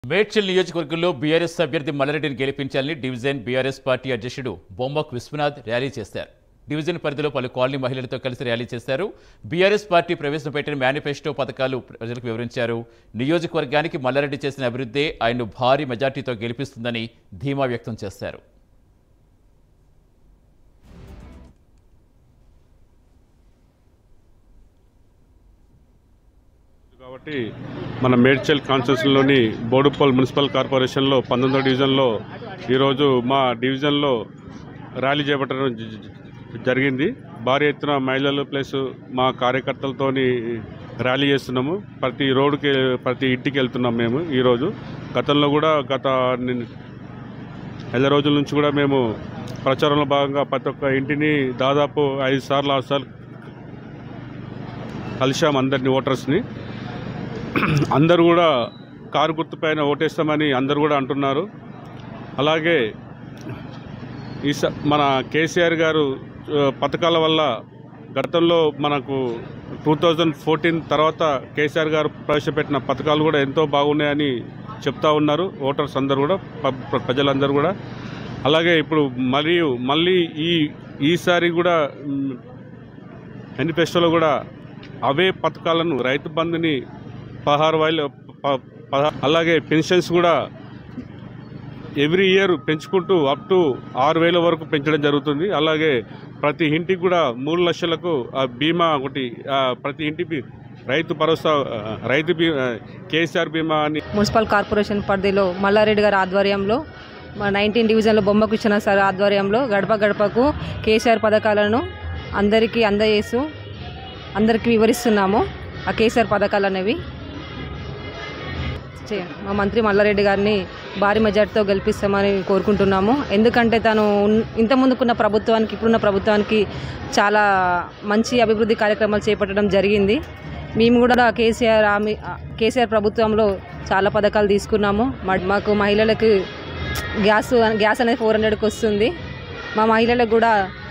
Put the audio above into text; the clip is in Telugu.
మేడ్చల్ నియోజకవర్గంలో బీఆర్ఎస్ అభ్యర్థి మల్లారెడ్డిని గెలిపించాలని డివిజన్ బీఆర్ఎస్ పార్టీ అధ్యక్షుడు బొమ్మక్ విశ్వనాథ్ ర్యాలీ చేశారు డివిజన్ పరిధిలో పలు కాలనీ మహిళలతో కలిసి ర్యాలీ చేశారు బీఆర్ఎస్ పార్టీ ప్రవేశపెట్టిన మేనిఫెస్టో పథకాలు ప్రజలకు వివరించారు నియోజకవర్గానికి మల్లారెడ్డి చేసిన అభివృద్ధే ఆయన్ను భారీ మెజార్టీతో గెలిపిస్తుందని ధీమా వ్యక్తం చేశారు కాబట్టి మన మేడ్చల్ కాన్స్టిట్యూషన్లోని బోడుపల్ మున్సిపల్ కార్పొరేషన్లో పంతొమ్మిదో డివిజన్లో ఈరోజు మా డివిజన్లో ర్యాలీ చేపట్టడం జ- జ- జరిగింది భారీ ఎత్తున మహిళలు ప్లస్ మా కార్యకర్తలతోని ర్యాలీ చేస్తున్నాము ప్రతి రోడ్డుకి ప్రతి ఇంటికి వెళ్తున్నాం మేము ఈరోజు గతంలో కూడా గత నిన్న- నెల రోజుల నుంచి కూడా మేము ప్రచారంలో భాగంగా ప్రతి ఒక్క ఇంటిని దాదాపు ఐదు సార్లు ఆరు సార్లు కలిశాం అందరినీ ఓటర్స్ని అందరూ కూడా కారు గుర్తు పైన ఓటేస్తామని అందరూ కూడా అంటున్నారు అలాగే ఈ స- మన కేసీఆర్ గారు ఆ, పథకాల వల్ల గతంలో మనకు టూ థౌజండ్ ఫోర్టీన్ తర్వాత కేసీఆర్ గారు ప్రవేశపెట్టిన పథకాలు కూడా ఎంతో బాగున్నాయని చెప్తా ఉన్నారు ఓటర్స్ అందరూ కూడా ప- ప్ర- ప్రజలందరూ కూడా అలాగే ఇప్పుడు మరియు మళ్ళీ ఈ ఈసారి కూడా మ్, మేనిఫెస్టోలో కూడా అవే పథకాలను రైతు బంధుని పదహారు వేలు ప- పద- అలాగే పెన్షన్స్ కూడా ఎవ్రీ ఇయర్ పెంచుకుంటూ అప్ టు ఆరు వేల వరకు పెంచడం జరుగుతుంది అలాగే ప్రతి ఇంటికి కూడా మూడు లక్షలకు ఆ బీమా ఒకటి ఆ, ప్రతి ఇంటికి రైతు భరోసా ఆ, రైతు బీ ఆ, కేసీఆర్ బీమా అని మున్సిపల్ కార్పొరేషన్ పరిధిలో మల్లారెడ్డి గారి ఆధ్వర్యంలో మా నైన్టీన్ డివిజన్లో బొమ్మ కృష్ణ సార్ ఆధ్వర్యంలో గడప గడపకు కేసీఆర్ పథకాలను అందరికీ అందజేస్తూ అందరికీ వివరిస్తున్నాము ఆ కేసీఆర్ పథకాలు అనేవి చే- మా మంత్రి మల్లారెడ్డి గారిని భారీ మెజార్టీతో గెలిపిస్తామని కోరుకుంటున్నాము ఎందుకంటే తను ఉన్- ఇంత ముందుకున్న ప్రభుత్వానికి ఇప్పుడున్న ప్రభుత్వానికి చాలా మంచి అభివృద్ధి కార్యక్రమాలు చేపట్టడం జరిగింది మేము కూడా కేసీఆర్ హామీ కేసీఆర్ ప్రభుత్వంలో చాలా పథకాలు తీసుకున్నాము మా- మాకు మహిళలకు గ్యాస్ గ్యాస్ అనేది ఫోర్ హండ్రెడ్కి వస్తుంది మా మహిళలకు కూడా